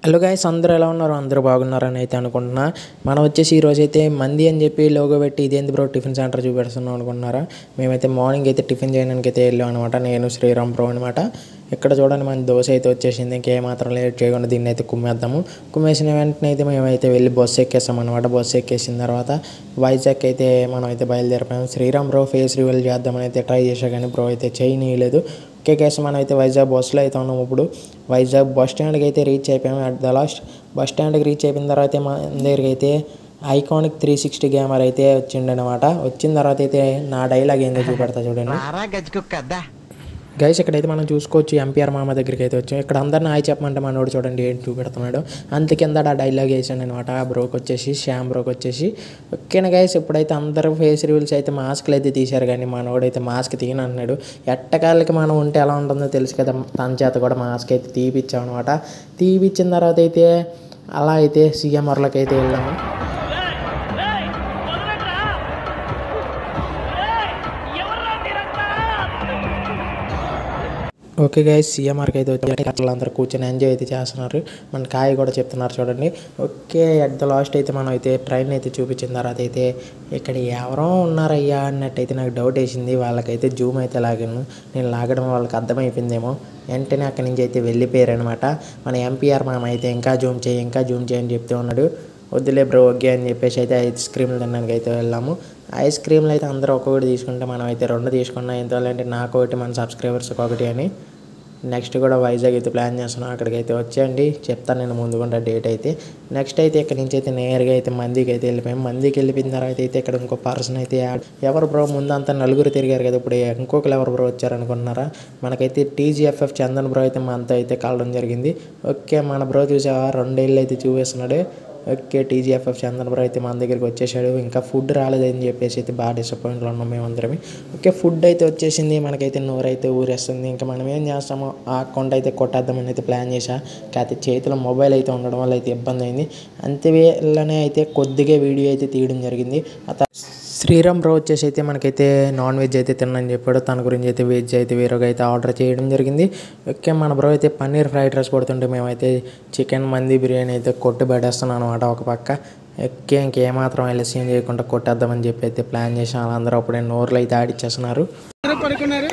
hello guys అందరూ ఎలా ఉన్నారు అందరూ బాగున్నారని అయితే అనుకుంటున్నా మనం వచ్చేసి ఈ రోజు అయితే మంది అని చెప్పి లోగో పెట్టి ఇదేంది బ్రో టిఫిన్ సెంటర్ చూపెడుతున్నాం అనుకుంటున్నారా మేమైతే మార్నింగ్ అయితే టిఫిన్ చేయడానికి అయితే వెళ్ళాం అనమాట నేను శ్రీరామ్ బ్రో అనమాట ఇక్కడ చూడండి మన దోశ అయితే వచ్చేసింది ఇంకేమాత్రం లేట్ చేయకుండా దీన్ని అయితే కుమ్మేద్దాము కుమ్మేసిన వెంటనే అయితే మేమైతే వెళ్ళి బస్సు ఎక్కేస్తాం అనమాట బస్సు ఎక్కేసిన తర్వాత వైజాగ్ అయితే మనం అయితే బయలుదేరిపోయాం శ్రీరామ్ బ్రో ఫేస్ రివీల్ చేద్దామని అయితే ట్రై చేసా కానీ బ్రో అయితే చేయనీయలేదు ఓకే కేసు మనం అయితే వైజాగ్ బస్సులో అయితే ఉన్నాం ఇప్పుడు వైజాగ్ బస్ స్టాండ్కి అయితే రీచ్ అయిపోయాము అట్ ద లాస్ట్ బస్ స్టాండ్కి రీచ్ అయిపోయిన తర్వాత అయితే మా దగ్గరికి అయితే ఐకానిక్ త్రీ సిక్స్టీ కెమెరా అయితే వచ్చిండనమాట వచ్చిన తర్వాత అయితే నా డైలాగ్ ఏందో చూపెడతా చూడండి రారా గజ్జుకుక్కద్దా గైస్ ఇక్కడైతే మనం చూసుకోవచ్చు ఎంపీఆర్ మామ దగ్గరికి అయితే వచ్చాం ఇక్కడ అందరిని హాయ్ చెప్పమంటే మనోడు చూడండి ఏంటి చూపెడుతున్నాడు అంత కింద ఆ డైలాగ్ వేసాను అనమాట ఆ బ్రోకి వచ్చేసి శ్యామ్ బ్రోకి వచ్చేసి ఓకేనా గైస్ ఇప్పుడైతే అందరూ ఫేస్ రివీల్స్ అయితే మాస్క్లు అయితే తీశారు కానీ మనోడు అయితే మాస్క్ తీయను అంటున్నాడు ఎట్టకాలకి మనం ఉంటే ఎలా ఉంటుందో తెలుసు కదా తన చేత కూడా మాస్క్ అయితే తీపిచ్చాం అనమాట తీపిచ్చిన తర్వాత అయితే అలా అయితే సీఎంఆర్లోకి అయితే వెళ్ళాము ఓకే గైస్ సీఎంఆర్కి అయితే వచ్చి అట్లా అందరూ కూర్చొని ఎంజాయ్ అయితే చేస్తున్నారు మన కాయ కూడా చెప్తున్నారు చూడండి ఓకే అట్ ద లాస్ట్ అయితే మనం అయితే ట్రైన్ అయితే చూపించిన తర్వాత అయితే ఇక్కడ ఎవరో ఉన్నారయ్యా అన్నట్టయితే నాకు డౌట్ వేసింది వాళ్ళకైతే జూమ్ అయితే లాగాను నేను లాగడం వాళ్ళకి అర్థమైపోయిందేమో వెంటనే అక్కడి నుంచి అయితే వెళ్ళిపోయారు అనమాట మన ఎంపీఆర్ మామ అయితే ఇంకా జూమ్ చేయి ఇంకా జూమ్ చేయి అని చెప్తూ ఉన్నాడు వద్దులే బ్రో ఓకే అని చెప్పేసి అయితే ఐస్ క్రీమ్లు తినడానికి అయితే వెళ్ళాము ఐస్ క్రీమ్లు అయితే అందరూ ఒక్కొక్కటి తీసుకుంటే మనం అయితే రెండు తీసుకున్నాం ఎంత అంటే నాకు ఒకటి మన సబ్స్క్రైబర్స్కి ఒకటి అని నెక్స్ట్ కూడా వైజాగ్ అయితే ప్లాన్ చేస్తున్నాం అక్కడికి అయితే వచ్చేయండి చెప్తాను నేను ముందుకుంటా డేట్ అయితే నెక్స్ట్ అయితే ఇక్కడ నుంచి అయితే నేరుగా అయితే మందికి అయితే వెళ్ళిపోయాం మందికి వెళ్ళిపోయిన తర్వాత అయితే ఇక్కడ ఇంకో పర్సన్ అయితే యాడ్ ఎవరు బ్రో ముందంతా నలుగురు తిరిగారు కదా ఇప్పుడు ఇంకొకరు ఎవరు బ్రో వచ్చారు అనుకుంటున్నారా మనకైతే టీజీఎఫ్ఎఫ్ చందన్ బ్రో అయితే మా అంతా అయితే కలవడం జరిగింది ఓకే మన బ్రో చూసావా రెండేళ్ళు అయితే చూపిస్తున్నాడు ఓకే టీజీఎఫ్ఎఫ్ చందన్ బ్రో అయితే మన దగ్గరికి వచ్చేసాడు ఇంకా ఫుడ్ రాలేదని చెప్పేసి అయితే బాగా డిసప్పాయింట్లో ఉన్నాం మేమందరమే ఓకే ఫుడ్ అయితే వచ్చేసింది మనకైతే నోరైతే ఊరేస్తుంది ఇంకా మనం ఏం చేస్తామో ఆ అకౌంట్ అయితే కొట్టేద్దామని అయితే ప్లాన్ చేశా కాకపోతే చేతిలో మొబైల్ అయితే ఉండడం వల్ల అయితే ఇబ్బంది అయింది అంతేలానే అయితే కొద్దిగా వీడియో అయితే తీయడం జరిగింది ఆ తర్వా- శ్రీరామ్ బ్రో వచ్చేసి అయితే మనకైతే నాన్ వెజ్ అయితే తినని చెప్పాడు తన గురించి అయితే వెజ్ అయితే వేరొక అయితే ఆర్డర్ చేయడం జరిగింది ఓకే మన బ్రో అయితే పన్నీర్ ఫ్రైడ్ రైస్ కొడుతుంటే మేమైతే చికెన్ మంది బిర్యానీ అయితే కొట్టి పడేస్తున్నాం అనమాట ఒక పక్క ఓకే ఇంకేమాత్రం ఆలస్యం చేయకుండా కొట్టేద్దామని చెప్పి అయితే ప్లాన్ చేసాం వాళ్ళందరూ అప్పుడే నోర్లు అయితే ఆడిచ్చేస్తున్నారు పడుకున్నారు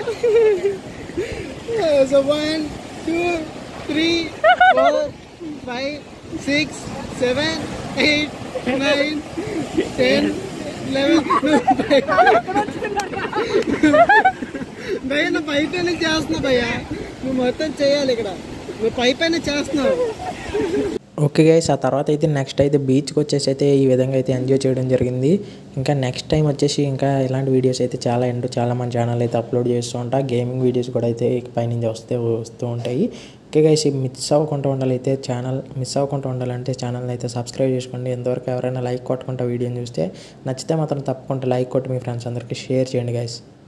so one two three four five six seven eight nine ten eleven భయ్య నువ్వు పై పైన చేస్తున్నావు భయ్య నువ్వు మొత్తం చేయాలి ఇక్కడ నువ్వు పై పైన చేస్తున్నావు ఓకే గైస్ ఆ తర్వాత అయితే నెక్స్ట్ అయితే బీచ్కి వచ్చేసి అయితే ఈ విధంగా అయితే ఎంజాయ్ చేయడం జరిగింది ఇంకా నెక్స్ట్ టైం వచ్చేసి ఇంకా ఇలాంటి వీడియోస్ అయితే చాలా ఎండ్ చాలా మన ఛానల్ అయితే అప్లోడ్ చేస్తూ ఉంటా గేమింగ్ వీడియోస్ కూడా అయితే పైనుంచి వస్తే వస్తూ ఉంటాయి ఓకే గైస్ మిస్ అవ్వకుండా ఉండాలైతే ఛానల్ మిస్ అవ్వకుండా ఉండాలంటే ఛానల్ని అయితే సబ్స్క్రైబ్ చేసుకోండి ఎంతవరకు ఎవరైనా లైక్ కొట్టుకుంటా వీడియోని చూస్తే నచ్చితే మాత్రం తప్పకుండా లైక్ కొట్టి మీ ఫ్రెండ్స్ అందరికీ షేర్ చేయండి గైస్